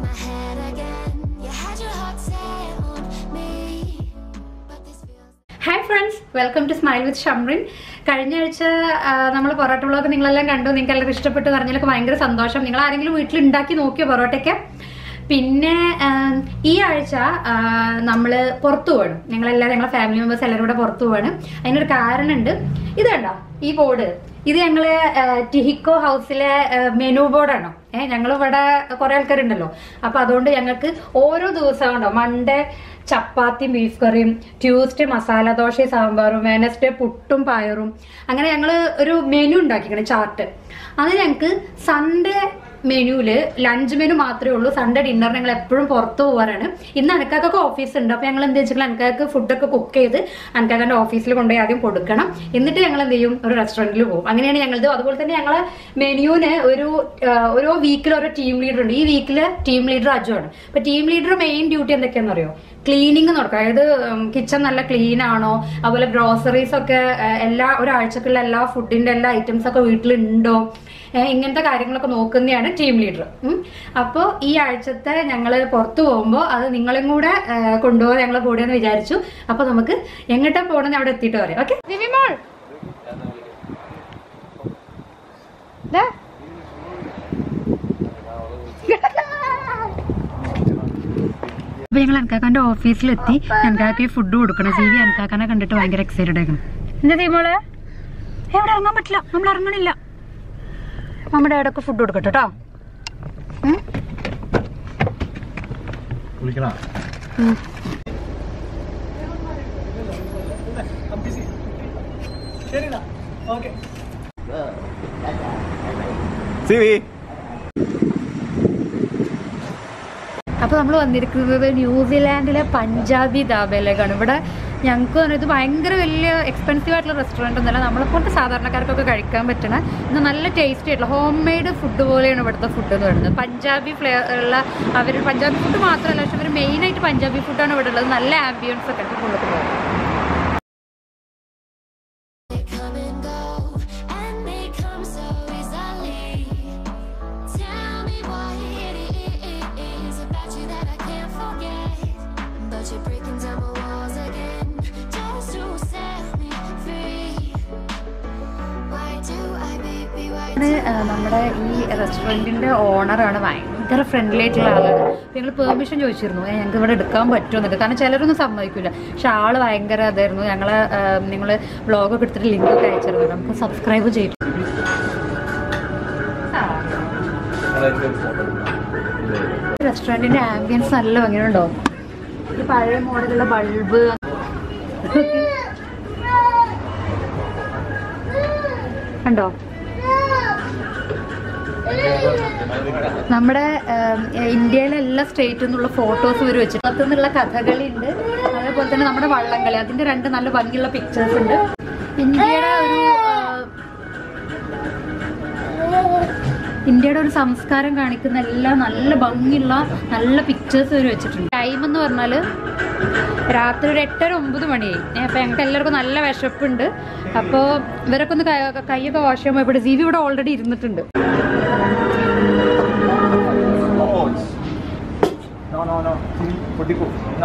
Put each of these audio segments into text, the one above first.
my head again. You had your heart set on me, but this feels. Hi friends welcome to Smile with Shamrin കഴിഞ്ഞ ആഴ്ച നമ്മൾ parotta vlog നിങ്ങളെല്ലാം കണ്ടു നിങ്ങൾക്ക് എല്ലാവർക്കും ഇഷ്ടപ്പെട്ടു പറഞ്ഞതിലൊക്കെ ഭയങ്കര സന്തോഷം നിങ്ങൾ ആരെങ്കിലും വീട്ടിൽ ഉണ്ടാക്കി നോക്കിയോ പൊറോട്ടയൊക്കെ പിന്നെ ആ, ഈ ആഴ്ച നമ്മൾ പുറത്തു പോകണം ഞങ്ങളെല്ലാവരും ഞങ്ങളെ ഫാമിലി മെമ്പേഴ്സ് എല്ലാവരും കൂടെ പുറത്തു പോവാണ് അതിനൊരു കാരണമുണ്ട് ഇത് കണ്ടോ ഈ ബോർഡ് ഇത് ഞങ്ങള് ആ, ടിഹിക്കോ ഹൗസിലെ മെനു ബോർഡാണോ ഏഹ് ഞങ്ങൾ ഇവിടെ കുറെ ആൾക്കാരുണ്ടല്ലോ അപ്പൊ അതുകൊണ്ട് ഞങ്ങൾക്ക് ഓരോ ദിവസം ഉണ്ടോ മൺഡേ ചപ്പാത്തിയും ബീഫ് കറിയും ട്യൂസ്ഡേ മസാല ദോശയും സാമ്പാറും വെനസ്ഡേ പുട്ടും പയറും അങ്ങനെ ഞങ്ങൾ ഒരു മെനു ഉണ്ടാക്കിക്കണം ചാർട്ട് അത് ഞങ്ങൾക്ക് സൺഡേ മെനുവില് ലഞ്ച് മെനു മാത്രമേ ഉള്ളൂ സൺഡേ ഡിന്നർ ഞങ്ങൾ എപ്പോഴും പുറത്തു പോകാറാണ് ഇന്ന് അനക്കാക്കൊക്കെ ഓഫീസ് ഉണ്ട് അപ്പൊ ഞങ്ങൾ എന്താ വെച്ചാൽ അനക്കാക്ക് ഫുഡൊക്കെ കുക്ക് ചെയ്ത് അനക്കാക്കന്റെ ഓഫീസിൽ കൊണ്ടുപോയി ആദ്യം കൊടുക്കണം എന്നിട്ട് ഞങ്ങൾ എന്ത് ചെയ്യും ഒരു റെസ്റ്റോറന്റിൽ പോകും അങ്ങനെയാണ് ഞങ്ങളത് അതുപോലെ തന്നെ ഞങ്ങളെ മെനുവിന് ഒരു ആ, ഓരോ വീക്കിൽ ഓരോ ടീം ലീഡർ ഉണ്ട് ഈ വീക്കില് ടീം ലീഡർ അജു ആണ് അപ്പൊ ടീം ലീഡർ മെയിൻ ഡ്യൂട്ടി എന്തൊക്കെയാണെന്ന് അറിയോ ക്ലീനിങ് നടക്കും അതായത് കിച്ചൺ നല്ല ക്ലീൻ ആണോ അതുപോലെ ഗ്രോസറീസ് ഒക്കെ ആ, എല്ലാ ഒരാഴ്ചക്കുള്ള എല്ലാ ഫുഡിന്റെ എല്ലാ ഐറ്റംസ് ഒക്കെ വീട്ടിലുണ്ടോ ഏഹ് ഇങ്ങനത്തെ കാര്യങ്ങളൊക്കെ നോക്കുന്നതാണ് ടീം ലീഡർ അപ്പോൾ ഈ ആഴ്ചത്തെ ഞങ്ങൾ പുറത്തു പോകുമ്പോൾ അത് നിങ്ങളും കൂടെ ഏഹ് കൊണ്ടുപോകാൻ ഞങ്ങൾ കൂടെ എന്ന് വിചാരിച്ചു അപ്പോൾ നമുക്ക് എങ്ങോട്ടാ പോകണമെന്ന് അവിടെ എത്തിയിട്ട് പറയാം ഓക്കെ ദിവിമോൾ ദാ. അപ്പൊ ഞങ്ങൾ അൻകാക്കാന്റെ ഓഫീസിലെത്തി അൻകാക്ക് ഫുഡ് കൊടുക്കണം സി വി അൻകാക്കാനെ കണ്ടിട്ട് ഭയങ്കര എക്സൈറ്റഡ് ആയിരുന്നു എന്താ തീമോളെ എവിടെ ഇറങ്ങാൻ പറ്റില്ല നമ്മൾ ഇറങ്ങണില്ല നമ്മുടെ ഇടയ്ക്ക് ഫുഡ് കൊടുക്കട്ടെ കേട്ടോ ഉം? വിളിക്കണോ ഉം. സിവി അപ്പൊ നമ്മൾ വന്നിരിക്കുന്നത് ന്യൂസിലാൻഡിലെ പഞ്ചാബി ധാബയിലേക്കാണ് ഇവിടെ ഞങ്ങൾക്ക് പറഞ്ഞാൽ ഇത് ഭയങ്കര വലിയ എക്സ്പെൻസീവ് ആയിട്ടുള്ള റെസ്റ്റോറൻറ്റ് ഒന്നുമല്ല നമ്മളെപ്പോലത്തെ സാധാരണക്കാർക്കൊക്കെ കഴിക്കാൻ പറ്റണ ഇത് നല്ല ടേസ്റ്റി ആയിട്ടുള്ള ഹോം മെയ്ഡ് ഫുഡ് പോലെയാണ് ഇവിടുത്തെ ഫുഡ് എന്ന് പറയുന്നത് പഞ്ചാബി ഫ്ലേവർ ഉള്ള അവർ പഞ്ചാബി ഫുഡ് മാത്രമല്ല പക്ഷെ അവർ മെയിനായിട്ട് പഞ്ചാബി ഫുഡാണ് ഇവിടെ ഉള്ളത് നല്ല ആംബിയൻസ് ഒക്കെ ഉണ്ട് ഉള്ളിൽ പോകുന്നത് They come and go, and they come so easily. Tell me what it is about you that I can't forget. But you're breaking down my walls again, just to set me free. Why do I, baby? Why do ആണ്, ആ, നമ്മുടെ ഈ റെസ്റ്റോറൻറ്റിന്റെ ഓണറാണ് ഭയങ്കര friendly ആയിട്ടുള്ള ആളാണ് ഞങ്ങൾ permission ചോദിച്ചിരുന്നു ഏ, ഞങ്ങൾക്ക് ഇവിടെ എടുക്കാൻ പറ്റുമെന്നിട്ട് കാരണം ചിലരൊന്നും സമ്മതിക്കില്ല പക്ഷെ ആള് ഭയങ്കര ഇതായിരുന്നു ഞങ്ങള് നിങ്ങൾ വ്ളോഗൊക്കെ എടുത്തിട്ട് ലിങ്ക് ഒക്കെ അയച്ചിരുന്നു നമുക്ക് സബ്സ്ക്രൈബ് ചെയ്തു റെസ്റ്റോറൻറ്റിന്റെ ആംബിയൻസ് നല്ല ഭംഗിയുണ്ടോ ഈ പഴയ മോഡലുള്ള ബൾബ് കണ്ടോ നമ്മുടെ ഏം, ഇന്ത്യയിലെ എല്ലാ സ്റ്റേറ്റിൽ നിന്നുള്ള ഫോട്ടോസ് ഇവർ വെച്ചിട്ട് അതിൽ നിന്നുള്ള കഥകളി ഉണ്ട് അതേപോലെ തന്നെ നമ്മുടെ വള്ളംകളി അതിന്റെ രണ്ട് നല്ല ഭംഗിയുള്ള പിക്ചേഴ്സ് ഉണ്ട് ഇന്ത്യയുടെ ഒരു ആ, ഇന്ത്യയുടെ ഒരു സംസ്കാരം കാണിക്കുന്ന എല്ലാ നല്ല ഭംഗിയുള്ള നല്ല പിക്ചേഴ്സ് ഇവർ വെച്ചിട്ടുണ്ട് ടൈം എന്ന് പറഞ്ഞാൽ രാത്രി ഒരു എട്ടര ഒമ്പത് മണിയായി ഏ, അപ്പൊ ഞങ്ങൾക്ക് എല്ലാവർക്കും നല്ല വിശപ്പുണ്ട് അപ്പോൾ ഇവരൊക്കെ ഒന്ന് കൈ- കൈയൊക്കെ വാഷ് ചെയ്യുമ്പോൾ ഇവിടെ ജീവി ഇവിടെ ഓൾറെഡി ഇരുന്നിട്ടുണ്ട് നോ നോ നോ പൊട്ടിക്കോ നോ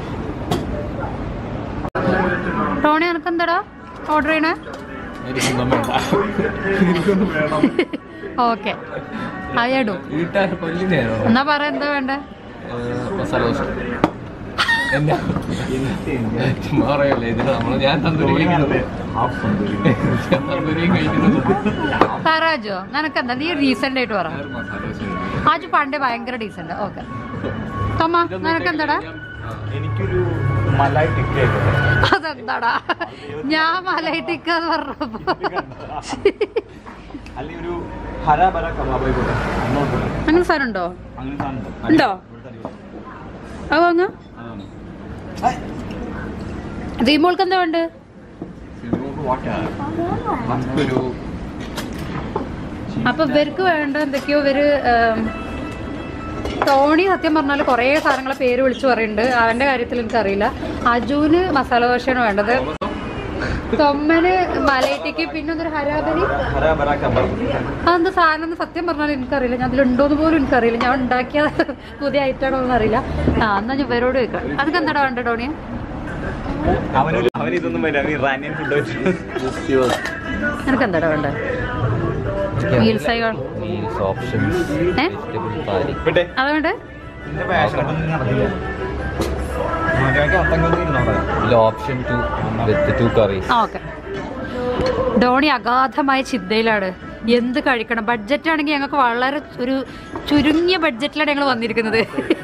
ടോണി നിനക്ക് എന്താടാ ഓർഡർ ചെയ്യണേ എനിക്കൊന്നും വേണം ഓക്കെ അയ്യടും വീട്ടുകാർ കൊല്ലിനെയാണോ എന്നാ പറ എന്താ വേണ്ടേ മസാല ദോശ എന്നാ ചുമ്മാ പറയല്ലേ ഇതിന് നമ്മള് ഞാൻ തന്തൂരി കഴിക്കുന്നത് ഞാൻ തന്തൂരിയും കഴിക്കുന്നത് പറജോ നിനക്ക് എന്താ നീ റീസെന്റ് ആയിട്ട് പറ വേറെ മസാല ദോശ ആജു പണ്ടേ ഭയങ്കര ഡീസന്റ് ഓക്കെ തൊമ്മ നിനക്ക് എന്താടാ എനിക്കൊരു മലായി ടിക്ക അതെന്താടാ ഞാൻ മലയിട്ടിക്കാന്ന് പറഞ്ഞപ്പോ അല്ലെങ്കിൽ ഒരു ഹരാബര കബാബ് ആയിക്കോട്ടെ അങ്ങോട്ട് പോകാം. അങ്ങനെ സാധനം ഉണ്ടോ അങ്ങനെ സാധനം ഉണ്ടോ അത് വാങ്ങ അതാണ് റീമോൾക്ക് എന്താ വേണ്ട നമുക്കൊരു അപ്പൊ ഇവർക്ക് വേണ്ട എന്തൊക്കെയോ ഇവര് ഉം, ടോണി സത്യം പറഞ്ഞാൽ കുറേ സാധനങ്ങളെ പേര് വിളിച്ചു പറയുന്നുണ്ട് അവന്റെ കാര്യത്തിൽ എനിക്കറിയില്ല അജുവിന് മസാല ദോശയാണ് വേണ്ടത് തൊമ്മന് മലയിട്ടേക്ക് പിന്നെ ഒന്നൊരു ഹരാബരി ഹര ബര കബാബ് അതെന്താ സാധനം എന്ന് സത്യം പറഞ്ഞാൽ എനിക്കറിയില്ല ഞാൻ അതിലുണ്ടോന്ന് പോലും എനിക്കറിയില്ല ഞാൻ ഉണ്ടാക്കിയ പുതിയ ഐറ്റാണോ എന്ന് അറിയില്ല ആ എന്നാ ഞാൻ ഇവരോട് ചോദിക്കാം അതൊക്കെ എന്താടാ വേണ്ട ടോണിയ അവനൊരു അവൻ ഇതൊന്നും വരില്ല അവൻ ഇറാനിയൻ ഫുഡ് വെച്ച് നിനക്ക് എന്താടാ വേണ്ട മീൽസ് ആയി കാണും മീൽസ് ഓപ്ഷൻസ് ഏ? വെജിറ്റബിൾ താലി വിട്ടെ അത് വേണ്ടേ എന്റെ പാഷൻ ഒന്നും നടന്നില്ല മകൾക്ക് അത്തങ്ങൊന്നും ഇരുന്നോട്ടെ ഇതിൽ option two with two curries ആ ഓക്കെ ധോണി അഗാധമായ ചിന്തയിലാണ് എന്ത് കഴിക്കണം ബഡ്ജറ്റ് ആണെങ്കിൽ ഞങ്ങൾക്ക് വളരെ ഒരു ചുരുങ്ങിയ ബഡ്ജറ്റിലാണ് ഞങ്ങൾ വന്നിരിക്കുന്നത്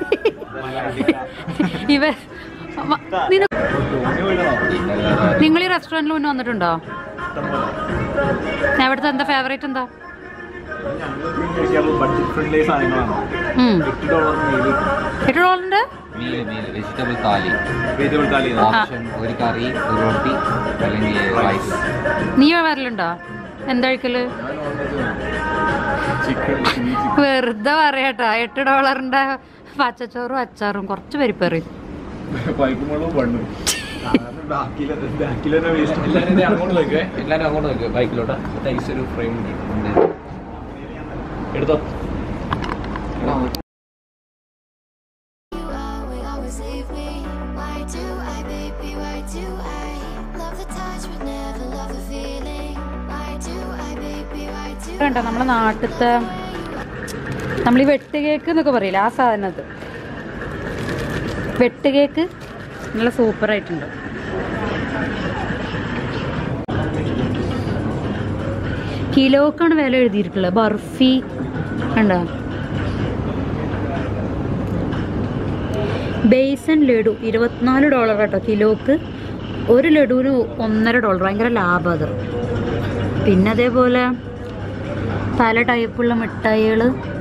ഇവ മ- നിന- നിങ്ങൾ ഈ റെസ്റ്റോറൻറ്റിൽ മുന്നേ വന്നിട്ടുണ്ടോ അവിടുത്തെ എന്താ ഫേവറേറ്റ് എന്താ ബഡ്ജറ്റ് ഫ്രണ്ട്ലി സാധനങ്ങളാണ് ഉം. എട്ട് ഡോളർ മീല് എട്ട് ഡോളറിന്റെ meal meal vegetable thali vegetable thali option ഒരു കറി ഒരു റൊട്ടി അല്ലെങ്കിൽ റൈസ് നീ വരലുണ്ടോ എന്താ കഴിക്കല് ചിക്കൻ വെറുതെ പറയാട്ടാ എട്ട് ഡോളറിന്റെ പച്ചച്ചോറും അച്ചാറും കുറച്ച് പരിപ്പറിയും പൈക്കുമ്പോഴും പണ്ണു ബാക്കിയിലെ ബാക്കിയിലെ വേസ്റ്റ് എല്ലാവരും അങ്ങോട്ട് നോക്കുവേ എല്ലാവരും അങ്ങോട്ട് നോക്കുക ബൈക്കിലോട്ട് നൈസ് ഒരു ഫ്രെയിം എടുത്തോ You always, always leave me. Why do I, baby? Why do I love the touch but never love the feeling? Why do I, baby? Why do കണ്ടോ നമ്മളെ നാട്ടിലത്തെ നമ്മൾ ഈ വെട്ടുകേക്ക് എന്നൊക്കെ പറയില്ല ആ സാധനം അത് വെട്ടുകേക്ക് നല്ല സൂപ്പർ ആയിട്ടുണ്ട് കിലോക്കാണ് വില എഴുതിയിട്ടുള്ളത് ബർഫി കണ്ടോ ബേസൻ ലഡു ഇരുപത്തിനാല് ഡോളർ കേട്ടോ കിലോക്ക് ഒരു ലഡുവിന് ഒന്നര ഡോളർ ഭയങ്കര ലാഭം അത് പിന്നെ അതേപോലെ പല ടൈപ്പുള്ള മിഠായികൾ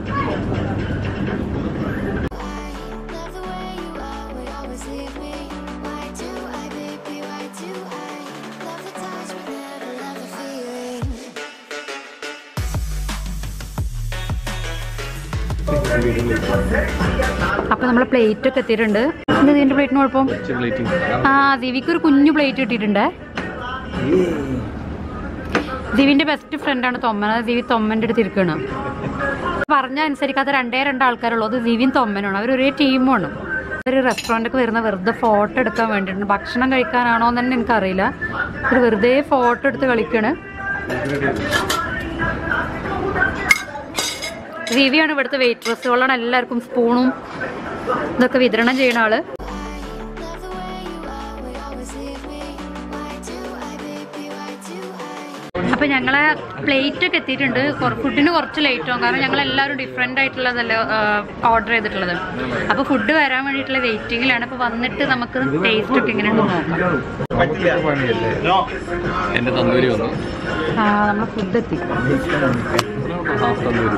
I love the way you always, always leave me? Why do I, baby? Why do I love the touch but never love the feeling? അപ്പോൾ നമ്മൾ പ്ലേറ്റ് ഒക്കെ എത്തിയിട്ടുണ്ട് എന്താ ഇതിൻ്റെ പ്ലേറ്റിന് കുഴപ്പം ആ ദിവിക്ക് ഒരു കുഞ്ഞു പ്ലേറ്റ് കിട്ടിയിട്ടുണ്ട് ദിവിന്റെ ബെസ്റ്റ് ഫ്രണ്ടാണ് തൊമ്മൻ അത് ദിവി തൊമ്മൻ്റെ അടുത്ത് ഇരിക്കുകയാണ് പറഞ്ഞ അനുസരിക്കാത്ത രണ്ടേ രണ്ട് ആൾക്കാരുള്ളൂ അത് ദിവിൻ തൊമ്മനാണ് അവർ ഒരേ ടീമാണ് ഒരു റെസ്റ്റോറൻറ്റൊക്കെ വരുന്ന വെറുതെ ഫോട്ടോ എടുക്കാൻ വേണ്ടിയിട്ടുണ്ട് ഭക്ഷണം കഴിക്കാനാണോ എന്ന് തന്നെ എനിക്കറിയില്ല ഒരു വെറുതെ ഫോട്ടോ എടുത്ത് കളിക്കാണ് ദിവ്യാണ് ഇവിടുത്തെ വെയിറ്റ്രസ്സുകളാണ് എല്ലാവർക്കും സ്പൂണും ഇതൊക്കെ വിതരണം ചെയ്യുന്ന ആള് Love the way you always, always leave me. Why do I, baby? Why do I? അപ്പൊ ഞങ്ങളെ പ്ലേറ്റ് ഒക്കെ എത്തിയിട്ടുണ്ട് കൊറ- ഫുഡിന് കുറച്ച് ലേറ്റ് ആവും കാരണം ഞങ്ങൾ എല്ലാവരും ഡിഫറെന്റ് ആയിട്ടുള്ളതല്ലേ ഓർഡർ ചെയ്തിട്ടുള്ളത് അപ്പൊ ഫുഡ് വരാൻ വേണ്ടിയിട്ടുള്ള വെയിറ്റിംഗിലാണ് അപ്പൊ വന്നിട്ട് നമുക്ക് ടേസ്റ്റ് ഒക്കെ എങ്ങനെ ഉണ്ടെന്ന് നോക്കാം പറ്റില്ല നോ എന്റെ തന്തൂരി വന്നു ആ നമ്മളെ ഫുഡ് എത്തി ഹാഫ് തന്തൂരി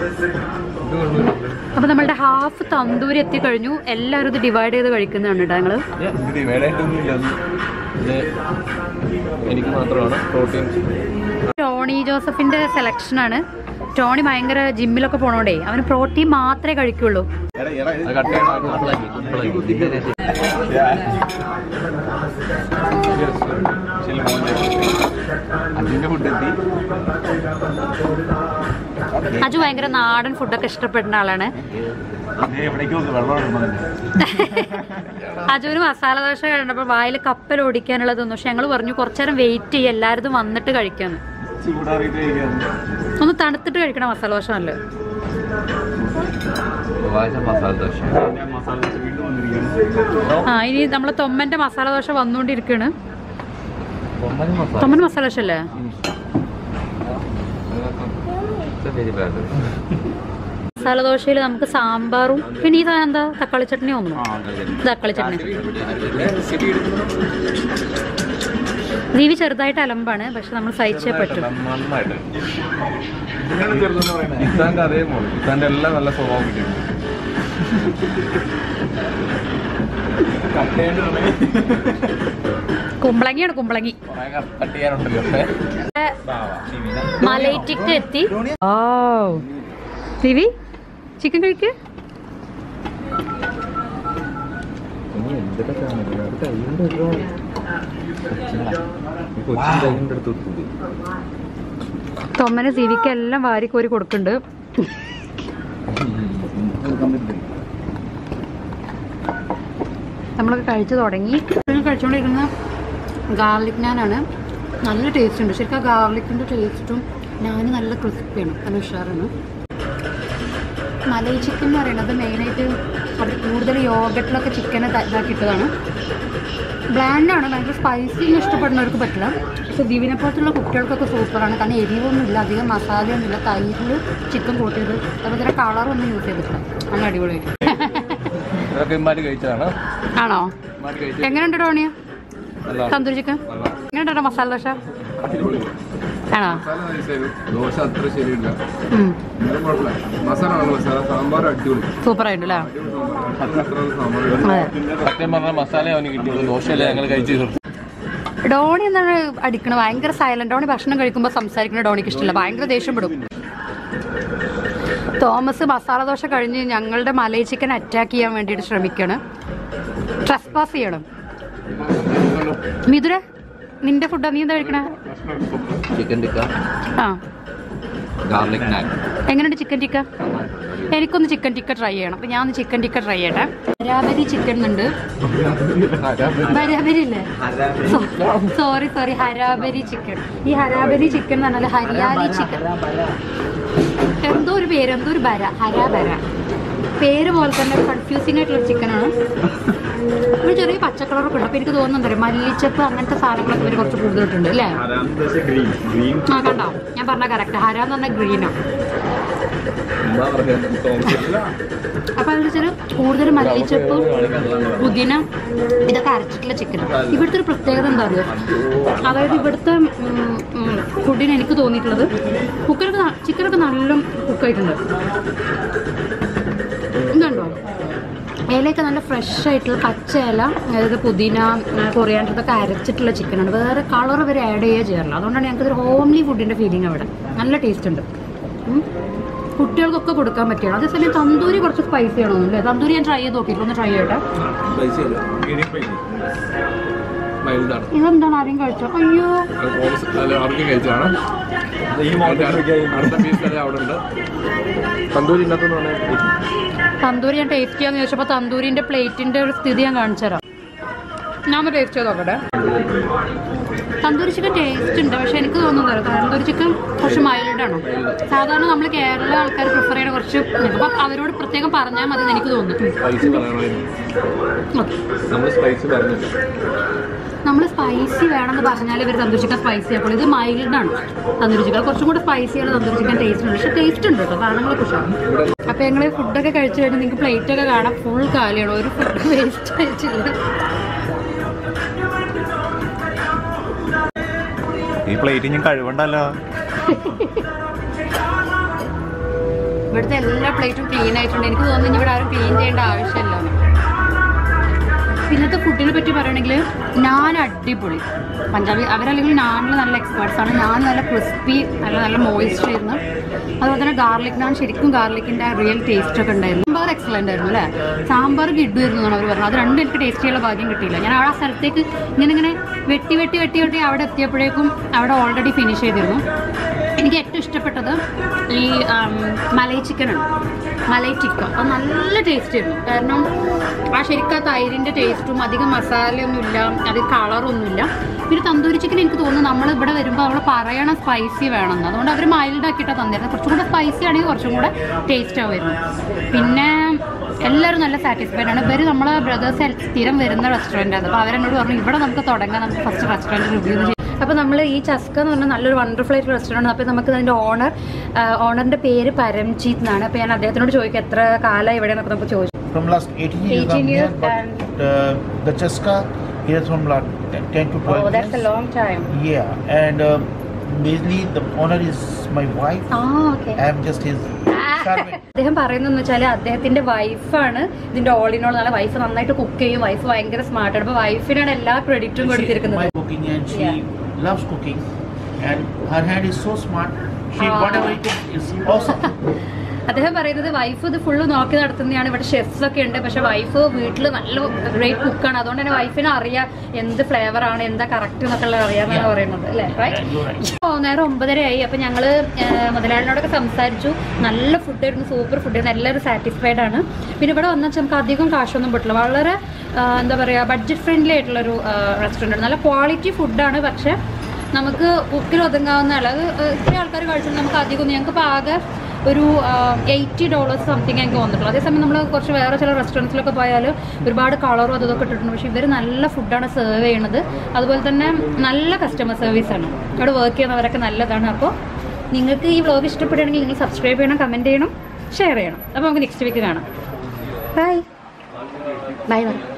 അപ്പൊ നമ്മളുടെ ഹാഫ് തന്തൂരി എത്തി കഴിഞ്ഞു എല്ലാവരും ഇത് ഡിവൈഡ് ചെയ്ത് കഴിക്കുന്നതാണ് കേട്ടോ ഞങ്ങള് ഇത് വേണായിട്ടൊന്നുമില്ല ഇത് എനിക്ക് മാത്രമാണ് പ്രോട്ടീൻ ടോണി ജോസഫിന്റെ സെലക്ഷൻ ആണ് ടോണി ഭയങ്കര ജിമ്മിലൊക്കെ പോണോണ്ടേ അവന് പ്രോട്ടീൻ മാത്രമേ കഴിക്കുള്ളൂ എടാ എടാ അത് കട്ട് ചെയ്യണം കുമ്പളങ്ങി കുമ്പളങ്ങി അതിന്റെ ഫുഡ് എത്തി അജു ഭയങ്കര നാടൻ ഫുഡൊക്കെ ഇഷ്ടപ്പെടുന്ന ആളാണ് ഇത് എവിടേക്കോ വെള്ളം ഇടുന്നുണ്ട് അജുവിന് മസാല ദോശ കണ്ടപ്പോൾ വായിൽ കപ്പൽ ഓടിക്കാനുള്ളത് തോന്നുന്നു പക്ഷെ ഞങ്ങൾ പറഞ്ഞു കുറച്ചു നേരം വെയിറ്റ് ചെയ്യും എല്ലാവരും വന്നിട്ട് കഴിക്കാന്ന് ചൂടാറിയിട്ട് കഴിക്കാന്ന് ഒന്ന് തണുത്തിട്ട് കഴിക്കണം മസാല ദോശ നല്ല ചൊവ്വാഴ്ച മസാല ദോശ പിന്നെ മസാല ദോശ വീണ്ടും വന്നിരിക്കുകയാണ് ആ ഇനി നമ്മളെ തൊമ്മന്റെ മസാല ദോശ വന്നുകൊണ്ടിരിക്കുകയാണ് തൊമ്മൻ മസാല തൊമ്മൻ മസാല ദോശ അല്ലേ വെരി ബാഡ് മസാല ദോശയിൽ നമുക്ക് സാമ്പാറും പിന്നെ ഈ സാധനം എന്താ തക്കാളി ചട്നി ഒന്നും ആ അതെ അതെ തക്കാളി ചട്നി ദീവി ചെറുതായിട്ട് അലമ്പാണ് പക്ഷെ നമ്മൾ സഹിച്ചേ പറ്റും നന്നായിട്ട് ഇതിനാണ് ചെറുതെന്ന് പറയുന്നത് ഇതാന്റെ അതേ മോള് ഇതാന്റെ എല്ലാം നല്ല സ്വഭാവം കിട്ടിയിട്ടുണ്ട് കട്ടേണ്ടി കുമ്പളങ്ങിയാണ് കുമ്പളങ്ങി കുറെ കട്ട് ചെയ്യാനുണ്ടല്ലോ മലൈറ്റിക്ക് എത്തി ഓ ദിവി ചിക്കൻ കഴിക്ക് ഇനി ഇതൊക്കെ കാണില്ല അത് കൈകൊണ്ട് ഒരു കൊച്ചിൻ കൈകൊണ്ട് എടുത്ത് കൊടുത്തത് തൊമ്മനെ സിവിക്ക് എല്ലാം വാരിക്കോരി കൊടുക്കുന്നുണ്ട് നമ്മളൊക്കെ കഴിച്ചു തുടങ്ങി ഇപ്പോഴും കഴിച്ചുകൊണ്ടിരിക്കുന്ന ഗാർലിക് നാനാണ് നല്ല ടേസ്റ്റ് ഉണ്ട് ശരിക്കും ആ ഗാർലിക്കിൻ്റെ ടേസ്റ്റും ഞാൻ നല്ല ക്രിസ്പിയാണ് നല്ല ഉഷാറാണ് മലൈ ചിക്കൻ എന്ന് പറയുന്നത് മെയിനായിട്ട് അത് കൂടുതൽ യോഗട്ടിലൊക്കെ ചിക്കൻ ഇതാക്കിയിട്ടതാണ് ബ്ലാൻഡാണ് ഭയങ്കര സ്പൈസി ഒന്നും ഇഷ്ടപ്പെടുന്നവർക്ക് പറ്റില്ല പക്ഷെ ദിവിനെ പോലത്തുള്ള കുട്ടികൾക്കൊക്കെ സൂപ്പറാണ് കാരണം എരിവൊന്നുമില്ല അധികം മസാലയൊന്നുമില്ല തൈരിൽ ചിക്കൻ കൂട്ടിയത് അതുപോലെ തന്നെ കളറൊന്നും യൂസ് ചെയ്തിട്ടില്ല നല്ല അടിപൊളിയായിട്ട് ഇതൊക്കെ ഇമ്മാര് കഴിച്ചതാണ് ആണോ ഇമ്മാര് കഴിച്ചു എങ്ങനെയുണ്ട് ടോണിയ നല്ല തന്തൂരി ചിക്കൻ എങ്ങനെയുണ്ടോ മസാല ദോശ അടിപൊളി ആണോ മസാല നൈസായിരുന്നു ദോശ അത്ര ശരിയില്ല ഉം. എന്നാലും കുഴപ്പമില്ല മസാല ആണ് മസാല സാമ്പാർ അടിപൊളി സൂപ്പറായിട്ടുണ്ടല്ലേ അടിപൊളി സാമ്പാർ അത്ര സാമ്പാർ അതെ സത്യം പറഞ്ഞ മസാല അവന് കിട്ടിയുള്ളൂ ദോശയല്ല ഞങ്ങൾ കഴിച്ചു തീർത്തു ഡോണി എന്താണ് അടിക്കണത് ഭയങ്കര സൈലന്റ് ഡോണി ഭക്ഷണം കഴിക്കുമ്പോൾ സംസാരിക്കുന്ന ഡോണിക്ക് ഇഷ്ടമില്ല ഭയങ്കര ദേഷ്യപ്പെടും തോമസ് മസാല ദോശ കഴിഞ്ഞ് ഞങ്ങളുടെ മലൈ ചിക്കൻ അറ്റാക്ക് ചെയ്യാൻ വേണ്ടിയിട്ട് ശ്രമിക്കാണ് ട്രസ്പാസ് ചെയ്യണം മിഥുര നിന്റെ ഫുഡാ നീ എന്താ കഴിക്കണേ ചിക്കൻ ടിക്ക ആ ഗാർലിക് നാൻ എങ്ങനെയുണ്ട് ചിക്കൻ ടിക്ക എനിക്കൊന്ന് ചിക്കൻ ടിക്ക ട്രൈ ചെയ്യണം അപ്പൊ ഞാൻ ഒന്ന് ചിക്കൻ ടിക്ക ട്രൈ ചെയ്യട്ടെ ഹരാബരി ചിക്കൻ ഉണ്ട് ഹരാബരി ഇല്ലേ സോറി സോറി ഹരാബരി ചിക്കൻ ഈ ഹരാബരി ചിക്കൻ എന്ന് പറഞ്ഞാൽ ഹരിയാലി ചിക്കൻ എന്തോ ഒരു പേര് എന്തോ ഒരു ബര ഹരാബര പേര് പോലെ തന്നെ കൺഫ്യൂസിംഗ് ആയിട്ടുള്ള ചിക്കനാണ് ഒരു ചെറിയ പച്ചക്കളറൊക്കെ ഉണ്ട് അപ്പൊ എനിക്ക് തോന്നുന്നുണ്ട് മല്ലിച്ചപ്പ് അങ്ങനത്തെ സാധനങ്ങളൊക്കെ ഇവര് കുറച്ച് കൂടുതലിട്ടുണ്ട് അല്ലേ ഗ്രീൻ ഗ്രീൻ ആ കണ്ടോ ഞാൻ പറഞ്ഞ കറക്റ്റ് ഹര എന്ന് പറഞ്ഞ ഗ്രീനാ ഉമ്മ പറഞ്ഞു തോന്നുന്നു അപ്പൊ അതിൽ വെച്ചാൽ കൂടുതൽ മല്ലിച്ചപ്പ് പുതിന ഇതൊക്കെ അരച്ചിട്ടുള്ള ചിക്കൻ ഇവിടുത്തെ ഒരു പ്രത്യേകത എന്താ അറിയോ അതായത് ഇവിടുത്തെ ഫുഡിന് എനിക്ക് തോന്നിയിട്ടുള്ളത് കുക്കറൊക്കെ ചിക്കനൊക്കെ നല്ല കുക്കായിട്ടുണ്ട് ഇതുണ്ടോ ഇലയൊക്കെ നല്ല ഫ്രഷ് ആയിട്ടുള്ള പച്ച ഇല അതായത് പുതിന കൊറിയാണ്ടർ ഇതൊക്കെ അരച്ചിട്ടുള്ള ചിക്കനാണ് വേറെ കളർ വരെ ആഡ് ചെയ്യുക ചെയ്യാറില്ല അതുകൊണ്ടാണ് ഞങ്ങൾക്ക് ഒരു ഹോംലി ഫുഡിൻ്റെ ഫീലിംഗ് അവിടെ നല്ല ടേസ്റ്റ് ഉണ്ട് ഉം. കുട്ടികൾക്കൊക്കെ കൊടുക്കാൻ പറ്റിയാണ് അതേസമയം തന്തൂരി കുറച്ച് സ്പൈസി ആണോ അല്ലേ തന്തൂരി ഞാൻ ട്രൈ ചെയ്ത് നോക്കിയിട്ട് ഒന്ന് ട്രൈ ചെയ്യട്ടെ പൈസ ഇല്ല മൈൽഡാണ് ഇതെന്താണ് ആരെയും കഴിച്ചോ അയ്യോ അത് കോൺസ് അല്ല ആർക്കും കഴിച്ചതാണ് ഈ മോഡൽ അടുത്ത പീസ് തന്നെ അവിടെ ഉണ്ട് തന്തൂരി ഇന്നത്തെന്ന് പറഞ്ഞാൽ തന്തൂരി ഞാൻ ടേസ്റ്റ് ചെയ്യാന്ന് ചോദിച്ചപ്പോൾ തന്തൂരിന്റെ പ്ലേറ്റിന്റെ ഒരു സ്ഥിതി ഞാൻ കാണിച്ചു തരാം ഞാൻ ഒന്ന് ടേസ്റ്റ് ചെയ്ത് നോക്കട്ടെ തന്തൂരി ചിക്കൻ ടേസ്റ്റ് ഉണ്ട് പക്ഷെ എനിക്ക് തോന്നുന്നത് തന്തൂരി ചിക്കൻ കുറച്ച് മൈൽഡ് ആണ് സാധാരണ നമ്മൾ കേരള ആൾക്കാർ പ്രിഫർ ചെയ്യുന്ന കുറച്ച് അപ്പം അവരോട് പ്രത്യേകം പറഞ്ഞാൽ മതി എന്ന് എനിക്ക് തോന്നുന്നു സ്പൈസി പറയണമായിരുന്നു ഓക്കെ നമ്മൾ സ്പൈസി പറഞ്ഞില്ല നമ്മൾ സ്പൈസി വേണമെന്ന് പറഞ്ഞാൽ ഇവർ തന്തൂരി ചിക്കൻ സ്പൈസി ആക്കുള്ളൂ ഇത് മൈൽഡ് ആണ് തന്തൂരി ചിക്കൻ കുറച്ചും കൂടെ സ്പൈസിയാണ് തന്തൂരി ചിക്കൻ ടേസ്റ്റ് ഉണ്ട് പക്ഷെ ടേസ്റ്റ് ഉണ്ട് കേട്ടോ സാധനങ്ങളൊക്കെ ഉഷാണ് അപ്പോൾ ഞങ്ങൾ ഫുഡൊക്കെ കഴിച്ചു കഴിഞ്ഞാൽ നിങ്ങൾക്ക് പ്ലേറ്റ് ഒക്കെ കാണാം ഫുൾ കാലിയാണ് ഒരു ഫുഡ് വേസ്റ്റ് ആയിട്ടില്ല ഈ പ്ലേറ്റ് ഞാൻ കഴിവണ്ടല്ലോ ഇവിടുത്തെ എല്ലാ പ്ലേറ്റും ക്ലീൻ ആയിട്ടുണ്ട് എനിക്ക് തോന്നുന്നു ഇനി ഇവിടെ ആരും ക്ലീൻ ചെയ്യേണ്ട ആവശ്യമില്ല ഇന്നത്തെ ഫുഡിനെ പറ്റി പറയുകയാണെങ്കിൽ ഞാൻ അടിപൊളി പഞ്ചാബി അവരല്ലെങ്കിൽ നാനിൽ നല്ല എക്സ്പേർട്സ് ആണ് ഞാൻ നല്ല ക്രിസ്പി നല്ല നല്ല മോയിസ്ചർ ആയിരുന്നു അതുപോലെ തന്നെ ഗാർലിക് നാൻ ശരിക്കും ഗാർലിക്കിൻ്റെ റിയൽ ടേസ്റ്റ് ഒക്കെ ഉണ്ടായിരുന്നു സാമ്പാർ എക്സലൻ്റ് ആയിരുന്നു അല്ലേ സാമ്പാർ കിഡുമായിരുന്നു എന്നാണ് അവർ പറഞ്ഞത് അത് രണ്ടും എനിക്ക് ടേസ്റ്റ് ചെയ്യാനുള്ള ഭാഗ്യം കിട്ടിയില്ല ഞാൻ ആ സ്ഥലത്തേക്ക് ഇങ്ങനെ ഇങ്ങനെ വെട്ടി വെട്ടി വെട്ടി വെട്ടി അവിടെ എത്തിയപ്പോഴേക്കും അവിടെ ഓൾറെഡി ഫിനിഷ് ചെയ്തിരുന്നു എനിക്ക് ഏറ്റവും ഇഷ്ടപ്പെട്ടത് ഈ ആം, മലൈ ചിക്കനാണ് മലൈ ടിക്ക അത് നല്ല ടേസ്റ്റ് ആയിരുന്നു കാരണം ആ ശരിക്കും ആ തൈരിൻ്റെ ടേസ്റ്റും അധികം മസാലയൊന്നുമില്ല അത് കളറൊന്നുമില്ല പിന്നെ തന്തൂരി ചിക്കൻ എനിക്ക് തോന്നുന്നു നമ്മൾ ഇവിടെ വരുമ്പോൾ അവൾ പറയണ സ്പൈസി വേണമെന്ന് അതുകൊണ്ട് അവർ മൈൽഡ് ആക്കിയിട്ടാണ് തന്നിരുന്നത് കുറച്ചും കൂടെ സ്പൈസി ആണെങ്കിൽ കുറച്ചും കൂടെ ടേസ്റ്റ് ആവുമായിരുന്നു പിന്നെ എല്ലാവരും നല്ല സാറ്റിസ്ഫൈഡ് ആണ് ഇവർ നമ്മളെ ബ്രദേഴ്സ് സ്ഥിരം വരുന്ന റെസ്റ്റോറൻ്റ് ആണ് അപ്പോൾ അവരെന്നോട് പറഞ്ഞു ഇവിടെ നമുക്ക് തുടങ്ങാം നമുക്ക് ഫസ്റ്റ് റെസ്റ്റോറൻറ്റ് റിവ്യൂ ചെയ്യാം അപ്പോൾ നമ്മൾ ഈ ചസ്ക എന്ന് പറഞ്ഞാൽ നല്ലൊരു വണ്ടർഫുൾ ആയിട്ട് റെസ്റ്റോറൻറ്റ് അപ്പോൾ നമുക്ക് അതിൻ്റെ ഓണർ ഓണറിൻ്റെ പേര് പരംജീത് എന്നാണ് അപ്പോൾ ഞാൻ അദ്ദേഹത്തിനോട് ചോദിക്കാം എത്ര കാലം ഇവിടെ എന്നൊക്കെ നമുക്ക് ചോദിച്ചു From last 18 years 18 I'm years here, but uh, the Chaska here from like 10 to 12 oh that's a years. Long time Yeah, and um, basically the owner is my wife. ആ okay I am just his servant. അദ്ദേഹം പറയുന്നതെന്ന് വെച്ചാൽ അദ്ദേഹത്തിന്റെ വൈഫാണ് ഇതിന്റെ all in all നല്ല wife നന്നായിട്ട് cook ചെയ്യും വൈഫ് ഭയങ്കര സ്മാർട്ടാണ് അപ്പോൾ വൈഫിനാണ് എല്ലാ ക്രെഡിറ്റും She is കൊടുത്തിരിക്കുന്നത് my cooking and she Yeah. loves cooking and her hand is so smart. She Ah. whatever it is is awesome. അദ്ദേഹം പറയുന്നത് വൈഫ് ഇത് ഫുള്ള് നോക്കി നടത്തുന്നതാണ് ഇവിടെ ഷെഫ്സ് ഒക്കെ ഉണ്ട് പക്ഷെ വൈഫ് വീട്ടിൽ നല്ല ഗ്രേറ്റ് കുക്കാണ് അതുകൊണ്ട് തന്നെ വൈഫിന് അറിയാം എന്ത് ഫ്ലേവർ ആണ് എന്താ കറക്റ്റ് എന്നൊക്കെ ഉള്ളത് അറിയാമെന്നാണ് പറയുന്നത് അല്ലേ റൈറ്റ് നേരം ഒമ്പതരയായി അപ്പൊ ഞങ്ങള് ഏഹ്, മുതലാളിനോടൊക്കെ സംസാരിച്ചു നല്ല ഫുഡായിരുന്നു സൂപ്പർ ഫുഡായിരുന്നു എല്ലാവരും സാറ്റിസ്ഫൈഡ് ആണ് പിന്നെ ഇവിടെ വന്നാൽ നമുക്ക് അധികം കാശൊന്നും പെട്ടില്ല വളരെ ആ, എന്താ പറയുക ബഡ്ജറ്റ് ഫ്രണ്ട്ലി ആയിട്ടുള്ളൊരു റെസ്റ്റോറൻ്റ് ആണ് നല്ല ക്വാളിറ്റി ഫുഡാണ് പക്ഷെ നമുക്ക് ബുക്കിൽ ഒതുങ്ങാവുന്ന അല്ല അത് ഇത്രയും ആൾക്കാർ കഴിച്ചാൽ നമുക്ക് അധികം ഞങ്ങൾക്ക് ഇപ്പോൾ ആകെ ഒരു എയ്റ്റി ഡോളേഴ്സ് സംതിങ് എനിക്ക് വന്നിട്ടുള്ളൂ അതേസമയം നമ്മൾ കുറച്ച് വേറെ ചില റെസ്റ്റോറൻറ്റ്സിലൊക്കെ പോയാൽ ഒരുപാട് കളറും അതും ഇതൊക്കെ ഇട്ടിട്ടുണ്ട് പക്ഷേ ഇവർ നല്ല ഫുഡാണ് സെർവ് ചെയ്യണത് അതുപോലെ തന്നെ നല്ല കസ്റ്റമർ സർവീസാണ് അവിടെ വർക്ക് ചെയ്യുന്നവരൊക്കെ നല്ലതാണ് അപ്പോൾ നിങ്ങൾക്ക് ഈ വ്ലോഗ് ഇഷ്ടപ്പെടുകയാണെങ്കിൽ നിങ്ങൾ സബ്സ്ക്രൈബ് ചെയ്യണം കമൻറ്റ് ചെയ്യണം ഷെയർ ചെയ്യണം അപ്പോൾ നമുക്ക് നെക്സ്റ്റ് വീക്ക് കാണാം ബൈ ബൈ ബൈ